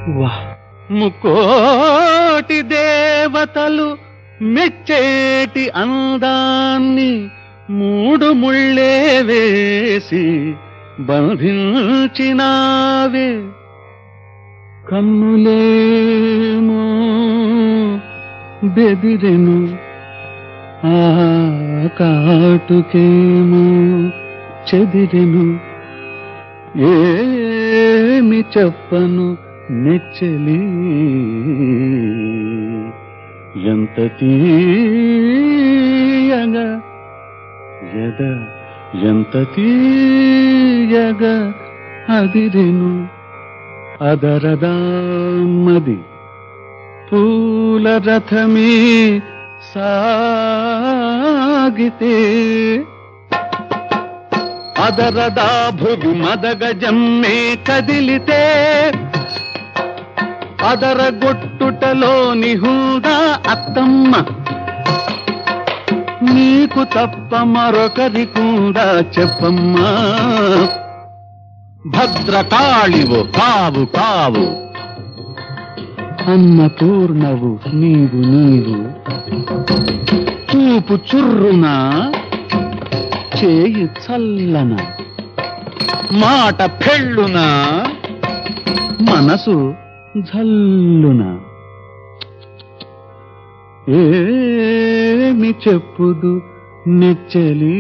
వాహ్ ముకోటి దేవతలు మెచ్చేటి అందాన్ని మూడు ముళ్ళే వేసి బంధించినావే కన్నులేమో బెదిరెను ఆ కాటుకేమో చెదిరెను ఏమి చెప్పను నెచ్చలి ఎంత తీయగా ఎద ఎంత తీయగా అదిరెను అదరదామది పూల రథమే సాగితే అదరదా భువి మదగజమ్మే కదిలితే అదరగొట్టుటలోని హూదా అత్తమ్మ నీకు తప్ప మరొకరి కూడా చెప్పమ్మా భద్రకాళివు కావు కావు అన్నపూర్ణవు నీవు నీవు చూపు చుర్రునా చేయి చల్లన మాట పెళ్ళున మనసు జల్లున ఏమి చెప్పుదు నెచ్చలి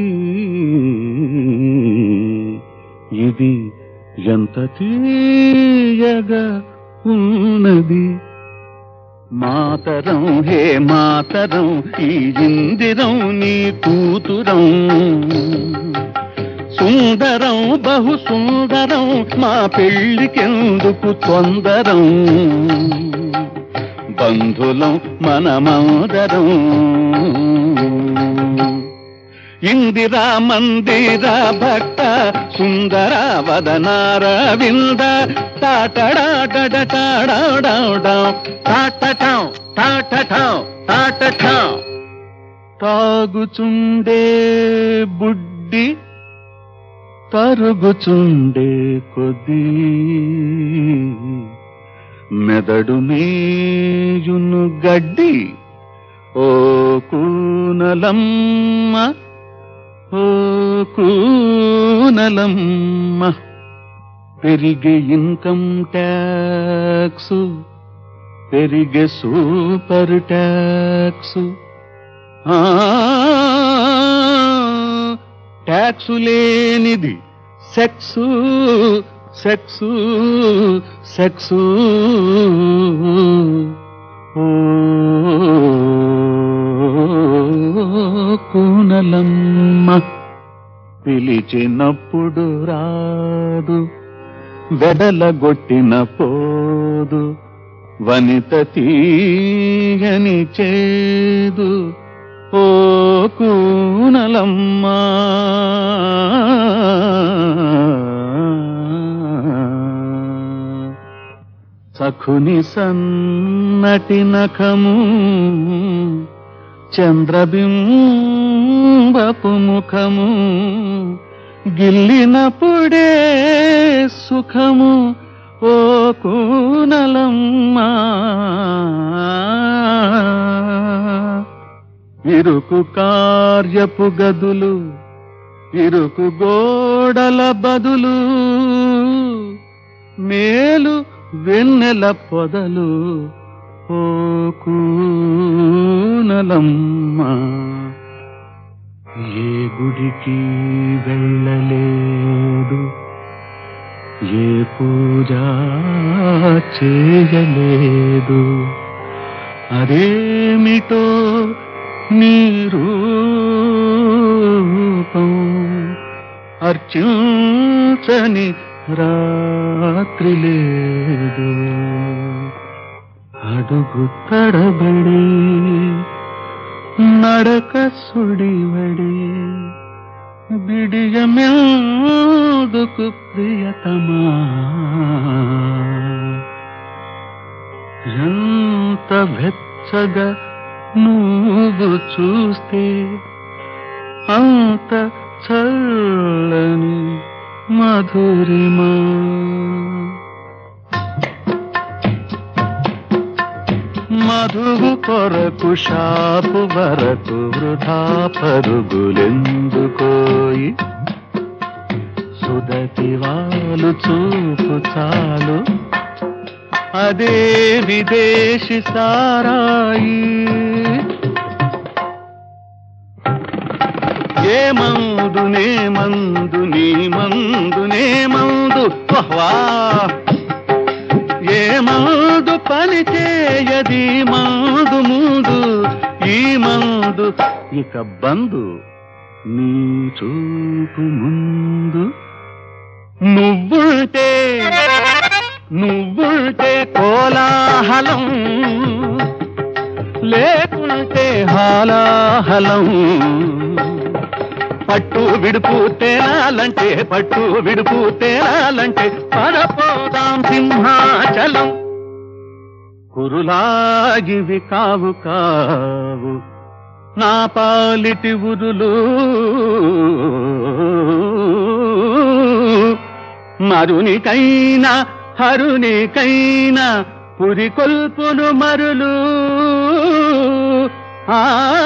ఇది ఎంత తీయగా ఉన్నది మాతరం హే మాతరం ఈ ఇందిరం నీ కూతురం సుందరం బహు సుందరం మా పెళ్ళికెందుకు తొందరం బంధులం మనమందరం ఇందిరా మందిర భక్త సుందర వదనార వింద తాగుచుండే బుడ్డి తరుగుచుండే కొద్దీ మెదడు మేయును గడ్డి ఓ కూనలమ్మ ఓ కూనలమ్మ పెరిగే ఇన్కమ్ ట్యాక్స్ పెరిగే సూపర్ ట్యాక్స్ ట్యాక్సు లేనిది సెక్సు సెక్సు సెక్సు ఓ కూనలమ్మ పిలిచినప్పుడు రాదు బెడలగొట్టిన పోదు వనిత తీయని చేదు ఓ కూనలమ్మా సఖుని సన్నటి నఖము చంద్రబింబపు ముఖము గిల్లినప్పుడే సుఖము ఓ కూనలమ్మా ఇరుకు కార్యపు గదులు ఇరుకు గోడల బదులు మేలు వెన్నెల పొదలు ఓ కూనలమ్మా ఏ గుడికి వెళ్ళలేదు ఏ పూజ చేయలేదు అదేమిటో నీ రూపం అర్చించని రాత్రి లేదు అడుగు తడబడి నడక సుడివడి బిడియమెందుకు ప్రియతమా ఎంత వెచ్చగా నువ్వు చూస్తే అంత చల్లని మధురిమా మధువు కొరకు షాపు వరకు వృధా పరుగులెందుకోయి సుదతి వాళ్ళు చూపు చాలు అదే విదేశీ సారాయి ఏ మందు నే మందు నీ మందు నే మందు వహ్వా ఏ మందు పని చేయది మందు ముందు ఈ మందు ఇక బందు నీ చూపు ముందు నువ్వుంటే నువ్వుంటే కోలాహలం లేకుంటే హాలాహలం పట్టు విడుపు తేలాలంటే పట్టు విడుపు తేలాలంటే పరపోదాం సింహాచలం కురులాగివి కావు కావు నా పాలిటి ఉరులు మరునికైనా హరునికైనా పురి కొల్పును మరులు ఆ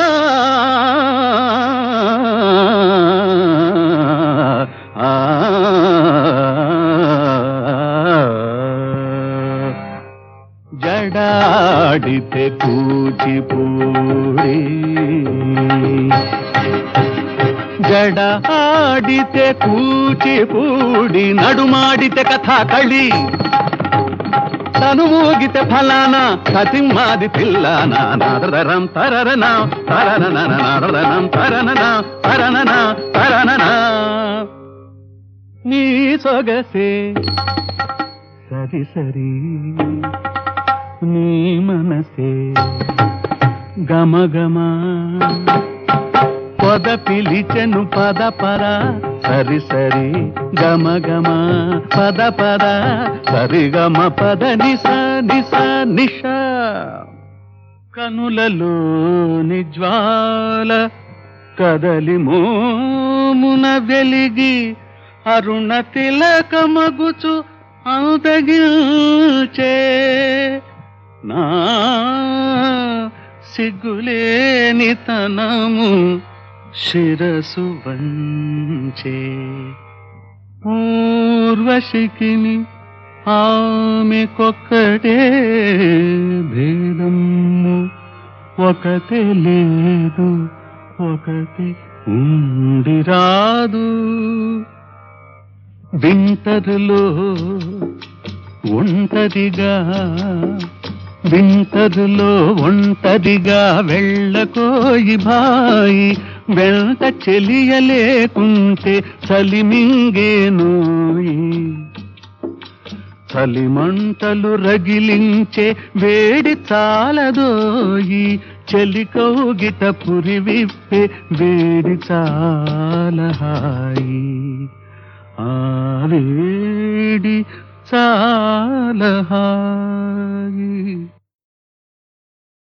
ఆ, జడాడితే కూచిపూడి జడ ఆడితే కూచిపూడి నడుమాడితే కథాకళి తను ఊగితే ఫలానా సతిమ్మాది పిల్లానా నాదరం తరరనా తరననం తరననా తరననా తరననా నీ సొగసే సరి సరి నీ మనసే గమ గమ పొద పిలిచెను పద పర సరి సరి గమ గమ పద పద సరి గమ పద నిస నిస నిష కనులలో నిజ్వాల కదలి మోమున వెలిగి అరుణ తిలకమగుచు అందగిల్చే నా సిగ్గులేని తనము శిరసు వంచే పూర్వశికిని ఆమెకొక్కటే భేదము ఒకటే లేదు ఒకటి ఉండిరాదు వింటరులో ఒంటరిగా వింటరులో ఒంటరిగా వెళ్ళకోయి బాయి వెంట చెలియలేకుంటే చలిమింగేనోయి చలిమంటలు రగిలించే వేడి చాలదోయి చలి కౌగిట పురి విప్పే వేడి చాలా హాయి ఆ వేడి చాలా హాయి